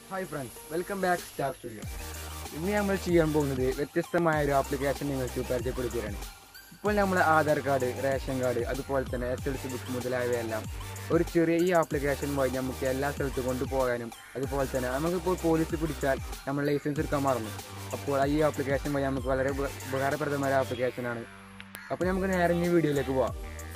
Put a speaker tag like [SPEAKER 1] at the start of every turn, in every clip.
[SPEAKER 1] hi friends welcome back Star Studio ഇന്ന് നമ്മൾ ചെയ്യാൻ പോകുന്നത് വ്യത്യസ്തമായ ഒരു ആപ്ലിക്കേഷൻ നിങ്ങൾക്ക് പരിചയപ്പെടുത്തുകയാണ് ഇപ്പോൾ നമ്മൾ ആധാർ കാർഡ് റേഷൻ കാർഡ് അതുപോലെ തന്നെ എസ് എൽ സി ബുക്ക് മുതലായവയെല്ലാം ഒരു ചെറിയ ഈ ആപ്ലിക്കേഷൻ വഴി നമുക്ക് എല്ലാ സ്ഥലത്തും കൊണ്ടുപോകാനും അതുപോലെ തന്നെ നമുക്കിപ്പോൾ പോലീസ് പിടിച്ചാൽ നമ്മൾ ലൈസൻസ് എടുക്കാൻ മറന്നു അപ്പോൾ ഈ ആപ്ലിക്കേഷൻ വഴി നമുക്ക് വളരെ ഉപ- ഉപകാരപ്രദമായ ഒരു ആപ്ലിക്കേഷനാണ് അപ്പോൾ നമുക്ക് നേരെ ഈ വീഡിയോയിലേക്ക് പോവാം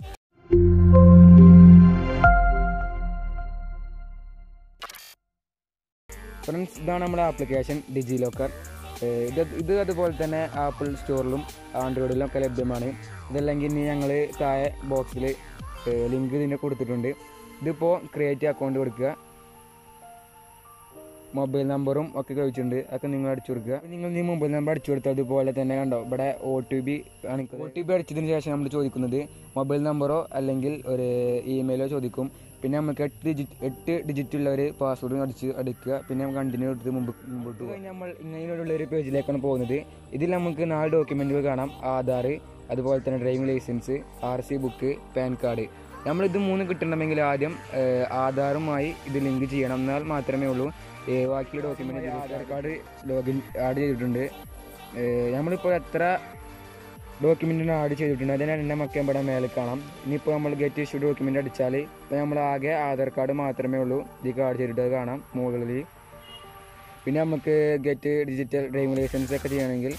[SPEAKER 1] ഫ്രണ്ട്സ് ഇതാണ് നമ്മുടെ ആപ്ലിക്കേഷൻ ഡിജി ലോക്കർ ഇത് ഇത് അതുപോലെ തന്നെ ആപ്പിൾ സ്റ്റോറിലും ആൻഡ്രോയിഡിലും ഒക്കെ ലഭ്യമാണ് ഇതല്ലെങ്കിൽ ഇനി ഞങ്ങൾ താഴെ ബോക്സിൽ ലിങ്ക് ഇതിൻ്റെ കൊടുത്തിട്ടുണ്ട് ഇതിപ്പോൾ ക്രിയേറ്റ് അക്കൗണ്ട് കൊടുക്കുക മൊബൈൽ നമ്പറും ഒക്കെ ചോദിച്ചിട്ടുണ്ട് അതൊക്കെ നിങ്ങൾ അടിച്ചു കൊടുക്കുക നിങ്ങൾ ഈ മൊബൈൽ നമ്പർ അടിച്ചു കൊടുത്താൽ അതുപോലെ തന്നെ കണ്ടോ ഇവിടെ O T P O T P അടിച്ചതിന് ശേഷം നമ്മൾ ചോദിക്കുന്നത് മൊബൈൽ നമ്പറോ അല്ലെങ്കിൽ ഒരു ഇമെയിലോ ചോദിക്കും പിന്നെ നമുക്ക് എട്ട് ഡിജിറ്റ് എട്ട് ഡിജിറ്റ് ഉള്ള ഒരു പാസ്വേഡ് അടിച്ച് അടിക്കുക പിന്നെ നമുക്ക് കണ്ടിന്യൂ എടുത്ത് മുമ്പ് മുമ്പോട്ട് പോകാം നമ്മൾ ഇങ്ങനെയുള്ള ഒരു പേജിലേക്കാണ് പോകുന്നത് ഇതിൽ നമുക്ക് നാല് ഡോക്യുമെൻറ്റുകൾ കാണാം ആധാർ അതുപോലെ തന്നെ driving licence R C book PAN card നമ്മളിത് മൂന്ന് കിട്ടണമെങ്കിൽ ആദ്യം ഏഹ്, ആധാറുമായി ഇത് ലിങ്ക് ചെയ്യണം എന്നാൽ മാത്രമേ ഉള്ളൂ ഏഹ്, ബാക്കിയുള്ള document Aadhaar card login add ചെയ്തിട്ടുണ്ട് ഏഹ്, നമ്മളിപ്പോൾ എത്ര ഡോക്യുമെൻറ്റിന് ആഡ് ചെയ്തിട്ടുണ്ട് അതിനാണ് എൻ്റെ മക്കം ഇവിടെ മേലെ കാണാം ഇനിയിപ്പോൾ നമ്മൾ ഗെറ്റ് ഇഷ്യൂ ഡോക്യുമെൻ്റ് അടിച്ചാൽ ഇപ്പോൾ നമ്മൾ ആകെ ആധാർ കാർഡ് മാത്രമേ ഉള്ളൂ ഇതിൽ ആഡ് ചെയ്തിട്ട് അത് കാണാം മുകളിൽ പിന്നെ നമുക്ക് ഗെറ്റ് ഡിജിറ്റൽ ഡ്രൈവിംഗ് ലൈസൻസ് ഒക്കെ ചെയ്യണമെങ്കിൽ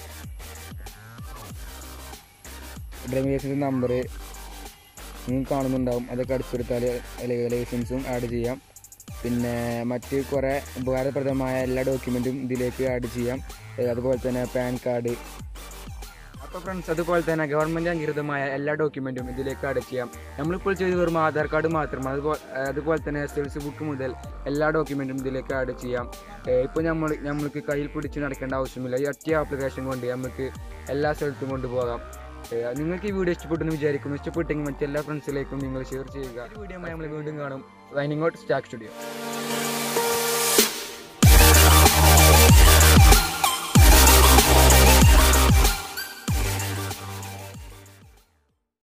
[SPEAKER 1] ഡ്രൈവിംഗ് ലൈസൻസ് നമ്പർ നിങ്ങൾക്ക് കാണുന്നുണ്ടാവും അതൊക്കെ അടിച്ചെടുത്താൽ ലൈസൻസും ആഡ് ചെയ്യാം പിന്നെ മറ്റ് കുറേ ഉപകാരപ്രദമായ എല്ലാ ഡോക്യുമെൻറ്റും ഇതിലേക്ക് ആഡ് ചെയ്യാം ഏ, അതുപോലെ തന്നെ പാൻ കാർഡ് അപ്പോൾ ഫ്രണ്ട്സ് അതുപോലെ തന്നെ ഗവൺമെൻറ് അംഗീകൃതമായ എല്ലാ ഡോക്യുമെൻറ്റും ഇതിലേക്ക് ആഡ് ചെയ്യാം നമ്മളിപ്പോൾ ചെയ്ത് വെറും ആധാർ കാർഡ് മാത്രമാണ് അതുപോലെ അതുപോലെ തന്നെ എസ് എൽ സി ബുക്ക് മുതൽ എല്ലാ ഡോക്യുമെൻറ്റും ഇതിലേക്ക് ആഡ് ചെയ്യാം ഇപ്പോൾ നമ്മൾ നമ്മൾക്ക് കയ്യിൽ പിടിച്ച് നടക്കേണ്ട ആവശ്യമില്ല ഈ ഒറ്റ ആപ്ലിക്കേഷൻ കൊണ്ട് നമുക്ക് എല്ലാ സ്ഥലത്തും കൊണ്ടുപോകാം ഏഹ് നിങ്ങൾക്ക് ഈ വീഡിയോ ഇഷ്ടപ്പെട്ടെന്ന് വിചാരിക്കുന്നു ഇഷ്ടപ്പെട്ടെങ്കിൽ മറ്റെല്ലാ ഫ്രണ്ട്സിലേക്കും നിങ്ങൾ ഷെയർ ചെയ്യുക ഈ വീഡിയോ നമ്മൾ വീണ്ടും കാണും വൈനിങ്ങോട്ട് സ്റ്റാക്ക് സ്റ്റുഡിയോ